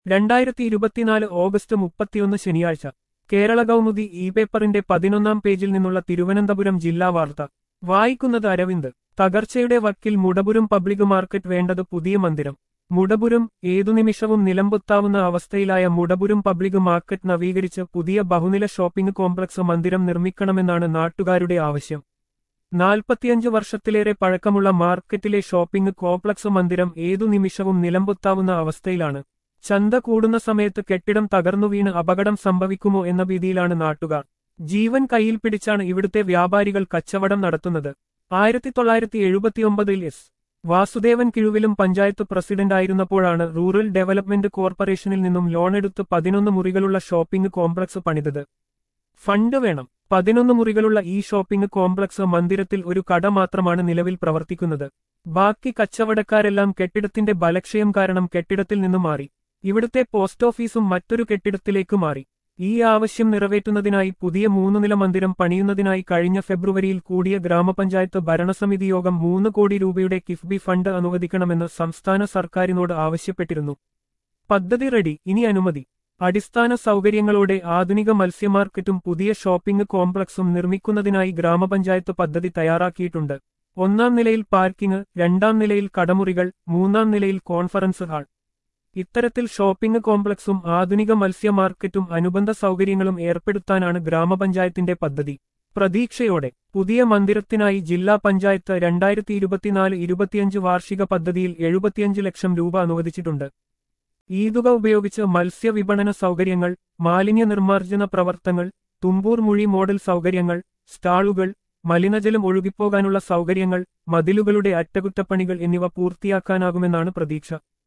രണ്ടായിരത്തി ഇരുപത്തിനാല് ഓഗസ്റ്റ് മുപ്പത്തിയൊന്ന് ശനിയാഴ്ച കേരള കൗമുദി ഇ പേപ്പറിന്റെ പതിനൊന്നാം പേജിൽ നിന്നുള്ള തിരുവനന്തപുരം ജില്ലാ വാർത്ത വായിക്കുന്നത് അരവിന്ദ് തകർച്ചയുടെ വക്കിൽ മുടപുരം പബ്ലിക് മാർക്കറ്റ് വേണ്ടത് പുതിയ മന്ദിരം മുടപുരം ഏതു നിമിഷവും നിലംപൊത്താവുന്ന അവസ്ഥയിലായ മുടപുരം പബ്ലിക് മാർക്കറ്റ് നവീകരിച്ച് പുതിയ ബഹുനില ഷോപ്പിംഗ് കോംപ്ലക്സ് മന്ദിരം നിർമ്മിക്കണമെന്നാണ് നാട്ടുകാരുടെ ആവശ്യം നാൽപ്പത്തിയഞ്ച് വർഷത്തിലേറെ പഴക്കമുള്ള മാർക്കറ്റിലെ ഷോപ്പിംഗ് കോംപ്ലക്സ് മന്ദിരം ഏതു നിമിഷവും നിലംപൊത്താവുന്ന അവസ്ഥയിലാണ് ചന്ത കൂടുന്ന സമയത്ത് കെട്ടിടം തകർന്നു വീണ് അപകടം സംഭവിക്കുമോ എന്ന ഭീതിയിലാണ് നാട്ടുകാർ ജീവൻ കയ്യിൽ പിടിച്ചാണ് ഇവിടുത്തെ വ്യാപാരികൾ കച്ചവടം നടത്തുന്നത് ആയിരത്തി തൊള്ളായിരത്തി എഴുപത്തിയൊമ്പതിൽ എസ് വാസുദേവൻ കിഴുവിലും പഞ്ചായത്ത് പ്രസിഡന്റായിരുന്നപ്പോഴാണ് റൂറൽ ഡെവലപ്മെന്റ് കോർപ്പറേഷനിൽ നിന്നും ലോണെടുത്ത് പതിനൊന്ന് മുറികളുള്ള ഷോപ്പിംഗ് കോംപ്ലക്സ് പണിതത് ഫണ്ട് വേണം പതിനൊന്ന് മുറികളുള്ള ഈ ഷോപ്പിംഗ് കോംപ്ലക്സ് മന്ദിരത്തിൽ ഒരു കട മാത്രമാണ് നിലവിൽ പ്രവർത്തിക്കുന്നത് ബാക്കി കച്ചവടക്കാരെല്ലാം കെട്ടിടത്തിന്റെ ബലക്ഷയം കാരണം കെട്ടിടത്തിൽ നിന്നും മാറി ഇവിടുത്തെ പോസ്റ്റ് ഓഫീസും മറ്റൊരു കെട്ടിടത്തിലേക്ക് മാറി ഈ ആവശ്യം നിറവേറ്റുന്നതിനായി പുതിയ മൂന്ന് നില മന്ദിരം പണിയുന്നതിനായി കഴിഞ്ഞ ഫെബ്രുവരിയിൽ കൂടിയ ഗ്രാമപഞ്ചായത്ത് ഭരണസമിതി യോഗം മൂന്ന് കോടി രൂപയുടെ കിഫ്ബി ഫണ്ട് അനുവദിക്കണമെന്ന് സംസ്ഥാന സർക്കാരിനോട് ആവശ്യപ്പെട്ടിരുന്നു പദ്ധതി റെഡി ഇനി അനുമതി അടിസ്ഥാന സൗകര്യങ്ങളോടെ ആധുനിക മത്സ്യമാർക്കറ്റും പുതിയ ഷോപ്പിംഗ് കോംപ്ലക്സും നിർമ്മിക്കുന്നതിനായി ഗ്രാമപഞ്ചായത്ത് പദ്ധതി തയ്യാറാക്കിയിട്ടുണ്ട് ഒന്നാം നിലയിൽ പാർക്കിംഗ് രണ്ടാം നിലയിൽ കടമുറികൾ മൂന്നാം നിലയിൽ കോൺഫറൻസ് ഹാൾ ഇത്തരത്തിൽ ഷോപ്പിംഗ് കോംപ്ലക്സും ആധുനിക മത്സ്യ മാർക്കറ്റും അനുബന്ധ സൗകര്യങ്ങളും ഏർപ്പെടുത്താനാണ് ഗ്രാമപഞ്ചായത്തിന്റെ പദ്ധതി പ്രതീക്ഷയോടെ പുതിയ മന്ദിരത്തിനായി ജില്ലാ പഞ്ചായത്ത് രണ്ടായിരത്തി ഇരുപത്തിനാല് ഇരുപത്തിയഞ്ച് വാർഷിക പദ്ധതിയിൽ എഴുപത്തിയഞ്ച് ലക്ഷം രൂപ അനുവദിച്ചിട്ടുണ്ട് ഈ തുക ഉപയോഗിച്ച് മത്സ്യവിപണന സൗകര്യങ്ങൾ മാലിന്യ നിർമ്മാർജ്ജന പ്രവർത്തനങ്ങൾ തുമ്പൂർ മുഴി മോഡൽ സൗകര്യങ്ങൾ സ്റ്റാളുകൾ മലിനജലം ഒഴുകിപ്പോകാനുള്ള സൗകര്യങ്ങൾ മതിലുകളുടെ അറ്റകുറ്റപ്പണികൾ എന്നിവ പൂർത്തിയാക്കാനാകുമെന്നാണ് പ്രതീക്ഷ